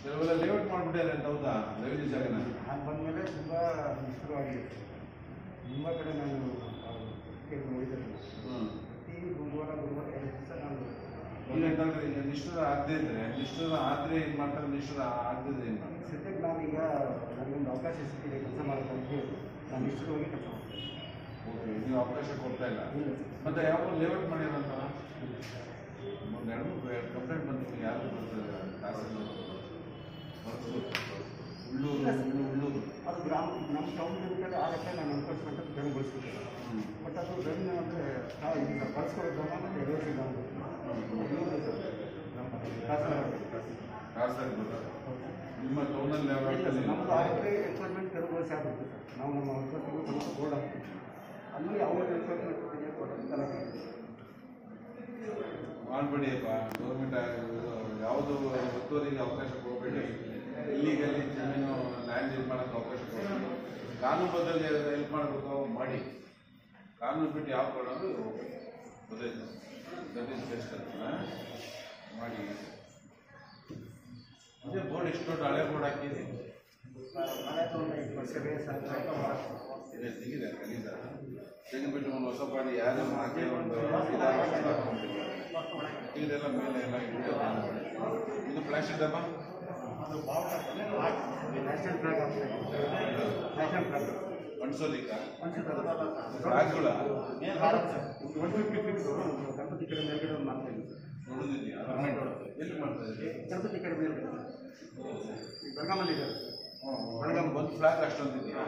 ಕೆಲವೆಲ್ಲ ಲೇಔಟ್ ಮಾಡ್ಬಿಟ್ಟಿದ್ದಾರೆ ಅಂತ ಹೌದಾ ರೆವಿನ್ಯೂ ಜಾಗನ ನಾನು ಬಂದಮೇಲೆ ತುಂಬ ಶುರುವಾಗಿದೆ ತುಂಬ ಕಡೆ ನಾನು ಕೇಳಿ ನೋಡಿದ್ದೇನೆ ಹ್ಮ್ ಪ್ರತಿ ಗುರುವಾರ ಗುರುವಾರ ಎರಡು ದಿವಸ ನಾನು ಈಗ ಅಂತಂದ್ರೆ ಈಗ ನಿಷ್ಠುರ ಆಗದೆ ಇದ್ರೆ ನಿಷ್ಠುರ ಆದ್ರೆ ಏನ್ ಮಾಡ್ತಾರೆ ನಿಷ್ಠುರ ಆಗದಿದ್ರೆ ಏನ್ ಮಾಡ್ತಾರೆ ಸದ್ಯಕ್ಕೆ ನಾನೀಗ ನನಗೊಂದು ಅವಕಾಶ ಸಿಕ್ಕಿದೆ ಕೆಲಸ ಮಾಡೋದಕ್ಕೆ ನಾನು ಇಷ್ಟು ಹೋಗಿ ಕೆಲಸ ಮಾಡ್ತೀನಿ ಓಕೆ ನೀವು ಅವಕಾಶ ಕೊಡ್ತಾ ಇಲ್ಲ ಇಲ್ಲ. ಮತ್ತೆ ಯಾವ ಲೇಔಟ್ ಮಾಡಿರೋಂತ ಒಂದು ಎರಡು ಮೂರು ಕಂಪ್ಲೇಂಟ್ ಬಂತು ಯಾರು ಬರ್ತಾರೆ ತಹಸೀಲ್ದಾರ್ ಉಳ್ಳೂರು ಉಳ್ಳು- ಉಳ್ಳೂರು ಅದು ಗ್ರಾಮ ನಮ್ಮ ಟೌನ್ ಲಿಮಿಟಲ್ಲಿ ಆ ಲೆಕ್ಕ ನಾನು ಎನ್ಫೋರ್ಸ್ಮೆಂಟ್ ತೆರವುಗೊಳಿಸ್ಬಿಟ್ಟೆ ಹ್ಮ್. ಬಟ್ ಅದು ರೆವಿನ್ಯೂ ಅಂದರೆ ಈಗ ಬಳಸ್ಕೊಳ್ಳೋ ಗ್ರಾಮ ಮತ್ತು ಎಡವಸಿ ಗ್ರಾಮ ಕಾಸರಗೋಡು ಬರ್ತಾರೆ ನಿಮ್ಮ ಟೌನಲ್ಲಿ ಲೇಔಟಲ್ಲಿ ನಮ್ಮದು ಆರ್ಡ್ರೆ ಎನ್ಫೋರ್ಸ್ಮೆಂಟ್ ತೆರವುಗೊಳಿಸಿ ಆಗ್ಬಿಟ್ಟು ಸರ್ ನಾವು ನಮ್ಮ ಎನ್ಫೋರ್ಸ್ಮೆಂಟ್ ನಮ್ಮ ಬೋರ್ಡ್ ಹಾಕ್ತೀವಿ ಅಲ್ಲಿ ಅವ್ರ ಎನ್ಫೋರ್ಸ್ಮೆಂಟ್ ಕೊಡೋದು ಗಲಾಟೆ ಆಗಿದೆ. ಮಾಡ್ಬೇಡಿಯಪ್ಪ ಗೌರ್ಮೆಂಟ್ ಯಾವುದು ಒತ್ತುವರಿಗೆ ಅವಕಾಶ ಕೊಡಬೇಡಿ ಇಲ್ಲಿಗಲ್ಲಿ ಜಮೀನು ಲ್ಯಾಂಡ್ ಇದು ಮಾಡೋಕ್ಕೆ ಅವಕಾಶ ಕೊಡಬೇಡಿ ಕಾನೂನುಬದ್ಧಲ್ಲಿ ಹೆಲ್ಪ್ ಮಾಡಬೇಕು ಮಾಡಿ ಕಾನೂನು ಬಿಟ್ಟು ಯಾವ ಕೊಡೋದು ಗೊತ್ತಾಯ್ತು ದಟ್ ಈಸ್ ಬೆಸ್ಟ್ ಮಾಡಿ ಅದೇ ಬೋರ್ಡ್ ಇಷ್ಟು ದೊಡ್ಡ ಹಳೆ ಬೋರ್ಡ್ ಹಾಕಿದೆ ಮನೆ ತಗೊಂಡು ಐದು ವರ್ಷವೇ ಸಾಕು. ಇದೆ ತೆಗಿದೆ ಖಂಡಿತ ತೆಗೆದುಬಿಟ್ಟು ಒಂದು ಹೊಸ ಪಾಡಿ ಯಾರು ಹಾಕಿ ಒಂದು ಐದಾರು ವರ್ಷ ಹಾಕೊಂಡ್ಬಿಟ್ಟಿದ್ದಾರೆ. ಇದೆಲ್ಲ ಮೇಲೆ ಎಲ್ಲ ಇಟ್ಟು ಇದು ಪ್ಲಾಸ್ಟಿಕ್ ಡಬ್ಬ ನ್ಯಾಷನಲ್ ಫ್ಲಾಗ್ ಆಗ್ತದೆ ನ್ಯಾಷನಲ್ ಫ್ಲಾಗ್ ಅನ್ಸೋದಿಕ್ಕ ಅನ್ಸುತ್ತಲ್ಲ ಫ್ಲಾಗ್ಗಳ ಒನ್ ಫಿಫ್ಟಿ ಫೀಟ್ ಗಣಪತಿ ಕಡೆ ಮೇಲ್ಗಡೆ ಒಂದು ಮಾಡ್ತಾ ಇದ್ದೀವಿ ಸರ್ ನೋಡಿದೀನಿ ಎಲ್ಲಿ ಮಾಡ್ತಾ ಇದ್ದೀರಿ ಗಣಪತಿ ಕಡೆ ಮೇಲ್ಗಡೆ ಈ ಬೆಳಗಾಮಲ್ಲಿ ಇದೆ ಬೆಳಗಾಂ ಒಂದು ಫ್ಲಾಗ್ ಅಷ್ಟೊಂದಿದೆಯಾ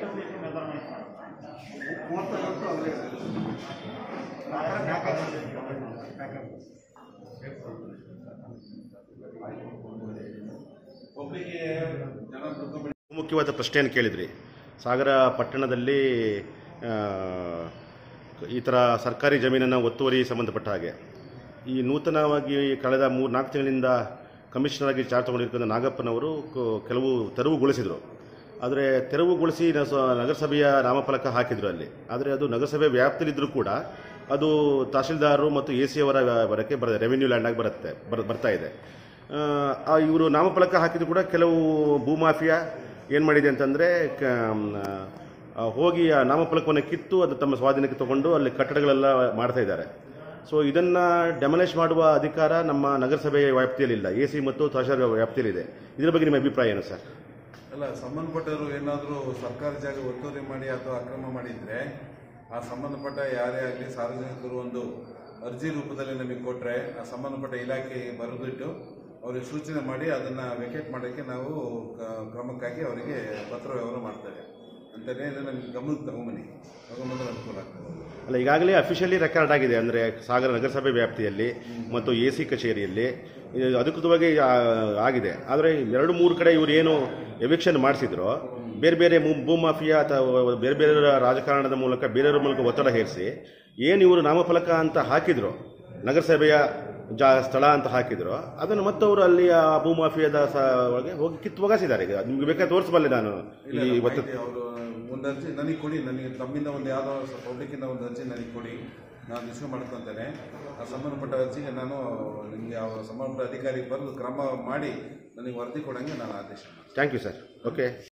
ಮೂವತ್ತೈವತ್ತು ಅವರೇ ಆ ಥರ ಬ್ಯಾಕ್ ಆಗ್ತದೆ ಬ್ಯಾಕ್ ಆಗ್ತದೆ ಒಬ್ಬರಿಗೆ ಜನ ದುಡ್ಕೊಂಡು ಮುಖ್ಯವಾದ ಪ್ರಶ್ನೆಯನ್ನು ಕೇಳಿದ್ರಿ ಸಾಗರ ಪಟ್ಟಣದಲ್ಲಿ ಆ, ಈ ಥರ ಸರ್ಕಾರಿ ಜಮೀನನ್ನು ಒತ್ತುವರಿ ಸಂಬಂಧಪಟ್ಟ ಹಾಗೆ ಈ ನೂತನವಾಗಿ ಕಳೆದ ಮೂರು ನಾಲ್ಕು ತಿಂಗಳಿಂದ ಕಮಿಷನರ್ ಆಗಿ ಚಾರ್ಜ್ ತಗೊಂಡಿರ್ತಕ್ಕಂಥ ನಾಗಪ್ಪನವರು ಕ- ಕೆಲವು ತೆರವುಗೊಳಿಸಿದರು ಆದರೆ ತೆರವುಗೊಳಿಸಿ ನ- ಸ- ನಗರಸಭೆಯ ನಾಮಫಲಕ ಹಾಕಿದರು ಅಲ್ಲಿ ಆದರೆ ಅದು ನಗರಸಭೆ ವ್ಯಾಪ್ತಿಯಲ್ಲಿದ್ದರೂ ಕೂಡ ಅದು ತಹಶೀಲ್ದಾರರು ಮತ್ತು ಎ ಸಿ ಅವರ ಬರಕ್ಕೆ ಬರ ರೆವಿನ್ಯೂ ಲ್ಯಾಂಡ್ ಆಗಿ ಬರುತ್ತೆ ಬರ್ ಬರ್ತಾ ಇದೆ ಇವರು ನಾಮಫಲಕ ಹಾಕಿದ್ರು ಕೂಡ ಕೆಲವು ಭೂಮಾಫಿಯಾ ಏನು ಮಾಡಿದೆ ಅಂತಂದರೆ ಹೋಗಿ ಆ ನಾಮಫಲಕವನ್ನು ಕಿತ್ತು ಅದು ತಮ್ಮ ಸ್ವಾಧೀನಕ್ಕೆ ತಗೊಂಡು ಅಲ್ಲಿ ಕಟ್ಟಡಗಳೆಲ್ಲ ಮಾಡ್ತಾ ಇದ್ದಾರೆ ಸೊ ಇದನ್ನು ಡೆಮಲಿಷ್ ಮಾಡುವ ಅಧಿಕಾರ ನಮ್ಮ ನಗರಸಭೆಯ ವ್ಯಾಪ್ತಿಯಲ್ಲಿಲ್ಲ ಎ ಸಿ ಮತ್ತು ತಹಶೀಲ್ದಾರ್ ವ್ಯಾಪ್ತಿಯಲ್ಲಿದೆ ಇದರ ಬಗ್ಗೆ ನಿಮ್ಮ ಅಭಿಪ್ರಾಯ ಏನು ಸರ್ ಅಲ್ಲ ಸಂಬಂಧಪಟ್ಟವರು ಏನಾದರೂ ಸರ್ಕಾರಿ ಜಾಗ ಒತ್ತುವರಿ ಮಾಡಿ ಅಥವಾ ಅಕ್ರಮ ಮಾಡಿದ್ರೆ ಆ ಸಂಬಂಧಪಟ್ಟ ಯಾರೇ ಆಗಲಿ ಸಾರ್ವಜನಿಕರು ಒಂದು ಅರ್ಜಿ ರೂಪದಲ್ಲಿ ನಮಗೆ ಕೊಟ್ಟರೆ ಆ ಸಂಬಂಧಪಟ್ಟ ಇಲಾಖೆ ಬರೆದಿಟ್ಟು ಅವರಿಗೆ ಸೂಚನೆ ಮಾಡಿ ಅದನ್ನು ವೆಕೇಟ್ ಮಾಡೋಕ್ಕೆ ನಾವು ಕ- ಕ್ರಮಕ್ಕಾಗಿ ಅವರಿಗೆ ಪತ್ರ ವ್ಯವಹಾರ ಮಾಡ್ತೇವೆ ಅಂತಲೇ ನಮಗೆ ಗಮನಕ್ಕೆ ತಗೊಂಬನ್ನಿ ತಗೊಂಬಂದ್ರೆ ಅನುಕೂಲ ಆಗ್ತದೆ ಅಲ್ಲ ಈಗಾಗಲೇ ಅಫಿಷಿಯಲಿ ರೆಕಾರ್ಡ್ ಆಗಿದೆ ಅಂದರೆ ಸಾಗರ ನಗರಸಭೆ ವ್ಯಾಪ್ತಿಯಲ್ಲಿ ಮತ್ತು ಎ ಸಿ ಕಚೇರಿಯಲ್ಲಿ ಇದು ಅಧಿಕೃತವಾಗಿ ಆ- ಆಗಿದೆ ಆದರೆ ಎರಡು ಮೂರು ಕಡೆ ಇವರು ಏನು ಎವಿಕ್ಷನ್ ಮಾಡಿಸಿದ್ರು ಬೇರೆ ಬೇರೆ ಮು- ಭೂಮಾಫಿಯಾ ಅಥವಾ ಬೇರೆ ಬೇರೆ ರಾಜಕಾರಣದ ಮೂಲಕ ಬೇರೆಯವರ ಮೂಲಕ ಒತ್ತಡ ಹೇರಿಸಿ ಏನು ಇವರು ನಾಮಫಲಕ ಅಂತ ಹಾಕಿದ್ರು ನಗರಸಭೆಯ ಜಾ ಸ್ಥಳ ಅಂತ ಹಾಕಿದ್ರು ಅದನ್ನು ಮತ್ತವರು ಅಲ್ಲಿ ಆ ಭೂಮಾಫಿಯಾದ ಸ ಒಳಗೆ ಹೋಗಿ ಕಿತ್ತು ಒಗಾಸಿದ್ದಾರೆ ಈಗ ನಿಮ್ಗೆ ಬೇಕಾದ್ರೆ ತೋರಿಸಬಲ್ಲೆ ನಾನು ಇಲ್ಲ ಈ ಒತ್ತ ಅವರು ಒಂದು ಅರ್ಜಿ ನನಗೆ ಕೊಡಿ ನನಗೆ ತಮ್ಮಿಂದ ಒಂದು ಯಾವುದೋ ಪಬ್ಲಿಕ್ಕಿಂದ ಒಂದು ಅರ್ಜಿ ನನಗೆ ಕೊಡಿ ನಾನು ರಿಸೀವ್ ಮಾಡ್ಕೊತೇನೆ ಆ ಸಂಬಂಧಪಟ್ಟ ಅರ್ಜಿಗೆ ನಾನು ನಿಮಗೆ ಯಾವ ಸಂಬಂಧಪಟ್ಟ ಅಧಿಕಾರಿಗೆ ಬರೆದು ಕ್ರಮ ಮಾಡಿ ನನಗೆ ವರದಿ ಕೊಡಂಗೆ ನಾನು ಆದೇಶ ಮಾಡ್ತೀನಿ ಥ್ಯಾಂಕ್ ಯು ಸರ್ ಓಕೆ